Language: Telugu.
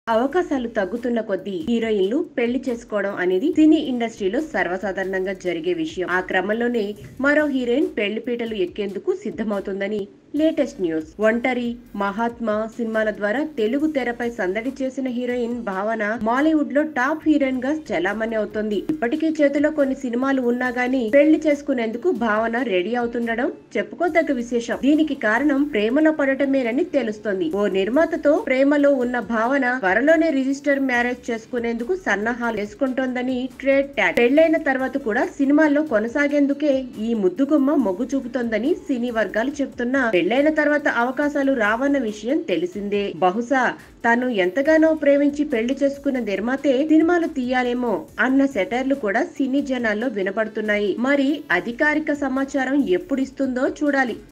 అవకాశాలు తగ్గుతున్న కొద్దీ హీరోయిన్లు పెళ్లి చేసుకోవడం అనేది సినీ ఇండస్ట్రీలో సర్వసాధారణంగా జరిగే విషయం ఆ క్రమంలోనే మరో హీరోయిన్ పెళ్లి పీటలు ఎక్కేందుకు సిద్ధమవుతుందని లేటెస్ట్ న్యూస్ ఒంటరి మహాత్మా సినిమాల ద్వారా తెలుగు తెరపై సందడి చేసిన హీరోయిన్ భావన మాలీవుడ్ లో టాప్ హీరోయిన్ గా చలామణి అవుతోంది ఇప్పటికీ చేతిలో కొన్ని సినిమాలు ఉన్నా గానీ పెళ్లి చేసుకునేందుకు భావన రెడీ అవుతుండడం చెప్పుకోదగ్గ విశేషం దీనికి కారణం ప్రేమలో పడటమేనని తెలుస్తోంది ఓ నిర్మాతతో ప్రేమలో ఉన్న భావన త్వరలోనే రిజిస్టర్ మ్యారేజ్ చేసుకునేందుకు సన్నాహాలు చేసుకుంటోందని ట్రేడ్ ట్యాగ్ పెళ్లైన తర్వాత కూడా సినిమాల్లో కొనసాగేందుకే ఈ ముద్దుగుమ్మ మొగ్గు చూపుతోందని సినీ వర్గాలు చెప్తున్నా పెళ్లైన తర్వాత అవకాశాలు రావన్న విషయం తెలిసిందే బహుశా తాను ఎంతగానో ప్రేమించి పెళ్లి చేసుకున్న నిర్మాతే సినిమాలు తీయాలేమో అన్న సెటర్లు కూడా సినీ జనాల్లో వినపడుతున్నాయి మరి అధికారిక సమాచారం ఎప్పుడిస్తుందో చూడాలి